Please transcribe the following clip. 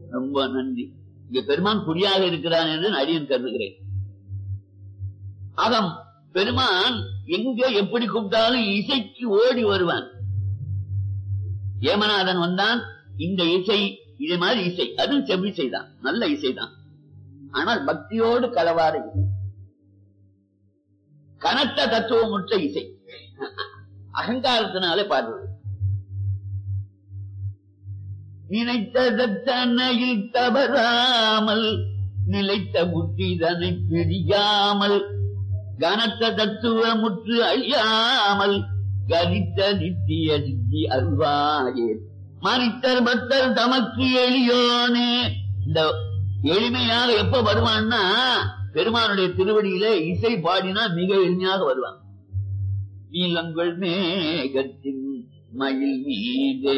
ரொம்ப நன்றி இங்க பெருமான் குடியாக இருக்கிறான் என்று அடியன் கருதுகிறேன் அகம் பெருமான் எங்க எப்படி கூப்பிட்டாலும் இசைக்கு ஓடி வருவான் ஏமநாதன் வந்தான் இந்த இசை இதே மாதிரி இசை அதுவும் செவ்விசை தான் நல்ல இசை தான் ஆனால் பக்தியோடு கலவாத இசை கனத்த தத்துவமுற்ற இசை அகங்காரத்தினாலே பாடுவது நினைத்ததனையில் தவறாமல் நிலைத்த முற்றிதனை பிரியாமல் கனத்த தத்துவமுற்று அழியாமல் கனித்த நித்திய சித்தி அருள்வாயே மறித்தர் பக்தர் தமக்கு எளியோனே இந்த எளிமையாக எப்ப வருவான்னா பெருமானுடைய திருவடியில இசை பாடினா மிக எளிமையாக வருவான் நீலங்கள் மேகத்தின் மயில் மீதே